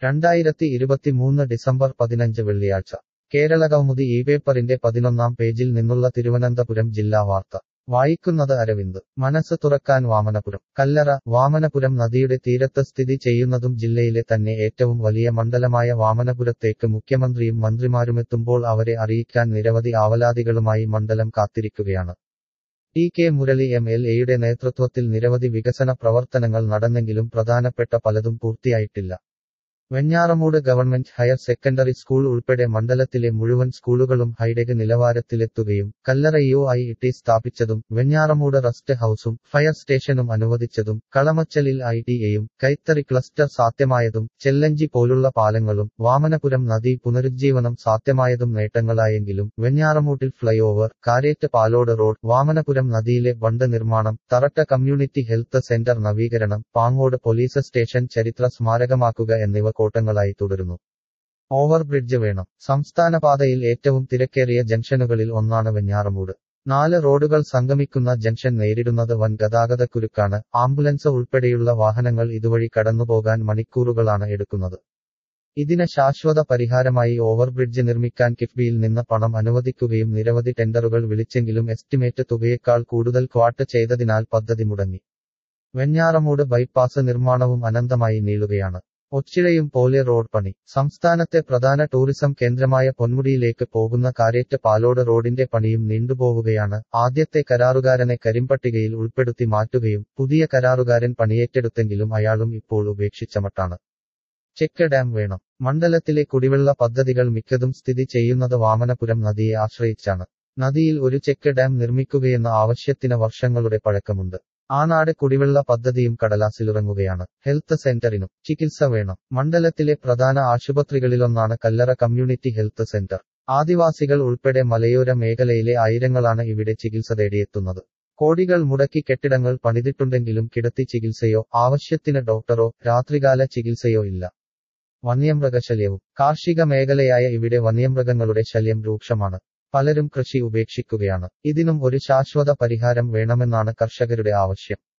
രണ്ടായിരത്തി ഇരുപത്തിമൂന്ന് ഡിസംബർ പതിനഞ്ച് വെള്ളിയാഴ്ച കേരളകൗമുദി ഈ പേപ്പറിന്റെ പതിനൊന്നാം പേജിൽ നിന്നുള്ള തിരുവനന്തപുരം ജില്ലാ വാർത്ത വായിക്കുന്നത് അരവിന്ദ് മനസ്സ് തുറക്കാൻ വാമനപുരം കല്ലറ വാമനപുരം നദിയുടെ തീരത്ത് സ്ഥിതി ചെയ്യുന്നതും ജില്ലയിലെ തന്നെ ഏറ്റവും വലിയ മണ്ഡലമായ വാമനപുരത്തേക്ക് മുഖ്യമന്ത്രിയും മന്ത്രിമാരുമെത്തുമ്പോൾ അവരെ അറിയിക്കാൻ നിരവധി ആവലാതികളുമായി മണ്ഡലം കാത്തിരിക്കുകയാണ് T K Murali M L എയുടെ നേതൃത്വത്തിൽ നിരവധി വികസന പ്രവർത്തനങ്ങൾ നടന്നെങ്കിലും പ്രധാനപ്പെട്ട പലതും പൂർത്തിയായിട്ടില്ല Venjaramoodu government higher secondary school ഉൾപ്പെടെ മണ്ഡലത്തിലെ മുഴുവൻ സ്കൂളുകളും ഹൈടെക് നിലവാരത്തിലെത്തുകയും കല്ലറ യു ഐ ടി സ്ഥാപിച്ചതും വെഞ്ഞാറമൂട് റസ്റ്റ് ഹൌസും ഫയർ സ്റ്റേഷനും അനുവദിച്ചതും കളമച്ചലിൽ ഐ ടി എയും കൈത്തറി ക്ലസ്റ്റർ സാധ്യമായതും ചെല്ലഞ്ചി പോലുള്ള പാലങ്ങളും വാമനപുരം നദി പുനരുജ്ജീവനം സാധ്യമായതും നേട്ടങ്ങളായെങ്കിലും വെഞ്ഞാറമൂട്ടിൽ flyover Karette Palode road Vamanapuram നദിയിലെ ബണ്ട് നിർമ്മാണം തറട്ട കമ്മ്യൂണിറ്റി ഹെൽത്ത് സെന്റർ നവീകരണം പാങ്ങോട് പോലീസ് സ്റ്റേഷൻ ചരിത്ര സ്മാരകമാക്കുക എന്നിവ കോട്ടങ്ങളായി തുടരുന്നു ഓവർബ്രിഡ്ജ് വേണം സംസ്ഥാന പാതയിൽ ഏറ്റവും തിരക്കേറിയ ജംഗ്ഷനുകളിൽ ഒന്നാണ് വെഞ്ഞാറമൂട് നാല് റോഡുകൾ സംഗമിക്കുന്ന ജംഗ്ഷൻ നേരിടുന്നത് വൻ ഗതാഗതക്കുരുക്കാണ് ആംബുലൻസ് ഉൾപ്പെടെയുള്ള വാഹനങ്ങൾ ഇതുവഴി കടന്നുപോകാൻ മണിക്കൂറുകളാണ് എടുക്കുന്നത് ഇതിന് ശാശ്വത പരിഹാരമായി ഓവർബ്രിഡ്ജ് നിർമ്മിക്കാൻ കിഫ്ബിയിൽ നിന്ന് പണം അനുവദിക്കുകയും നിരവധി ടെൻഡറുകൾ വിളിച്ചെങ്കിലും എസ്റ്റിമേറ്റ് തുകയേക്കാൾ കൂടുതൽ ക്വാട്ട് ചെയ്തതിനാൽ പദ്ധതി മുടങ്ങി വെഞ്ഞാറമൂട് ബൈപ്പാസ് നിർമ്മാണവും അനന്തമായി നീളുകയാണ് ഒച്ചിഴയും പോലെ റോഡ് പണി സംസ്ഥാനത്തെ പ്രധാന ടൂറിസം കേന്ദ്രമായ പൊന്മുടിയിലേക്ക് പോകുന്ന കാരേറ്റ് പാലോട് റോഡിന്റെ പണിയും നീണ്ടുപോവുകയാണ് ആദ്യത്തെ കരാറുകാരനെ കരിമ്പട്ടികയിൽ ഉൾപ്പെടുത്തി മാറ്റുകയും പുതിയ കരാറുകാരൻ പണിയേറ്റെടുത്തെങ്കിലും അയാളും ഇപ്പോൾ ഉപേക്ഷിച്ച മട്ടാണ് ചെക്ക് ഡാം വേണം മണ്ഡലത്തിലെ കുടിവെള്ള പദ്ധതികൾ മിക്കതും സ്ഥിതി ചെയ്യുന്നത് വാമനപുരം നദിയെ ആശ്രയിച്ചാണ് നദിയിൽ ഒരു ചെക്ക് ഡാം നിർമ്മിക്കുകയെന്ന ആവശ്യത്തിന് വർഷങ്ങളുടെ പഴക്കമുണ്ട് ആനാട് കുടിവെള്ള പദ്ധതിയും കടലാസിലിറങ്ങുകയാണ് ഹെൽത്ത് സെന്ററിനും ചികിത്സ വേണം മണ്ഡലത്തിലെ പ്രധാന ആശുപത്രികളിലൊന്നാണ് കല്ലറ കമ്മ്യൂണിറ്റി ഹെൽത്ത് സെന്റർ ആദിവാസികൾ ഉൾപ്പെടെ മലയോര മേഖലയിലെ ആയിരങ്ങളാണ് ഇവിടെ ചികിത്സ തേടിയെത്തുന്നത് കോടികൾ മുടക്കി കെട്ടിടങ്ങൾ പണിതിട്ടുണ്ടെങ്കിലും കിടത്തി ചികിത്സയോ ആവശ്യത്തിന് ഡോക്ടറോ രാത്രികാല ചികിത്സയോ ഇല്ല വന്യമൃഗശല്യവും കാർഷിക മേഖലയായ ഇവിടെ വന്യമൃഗങ്ങളുടെ ശല്യം രൂക്ഷമാണ് പലരും കൃഷി ഉപേക്ഷിക്കുകയാണ് ഇതിനും ഒരു ശാശ്വത പരിഹാരം വേണമെന്നാണ് കർഷകരുടെ ആവശ്യം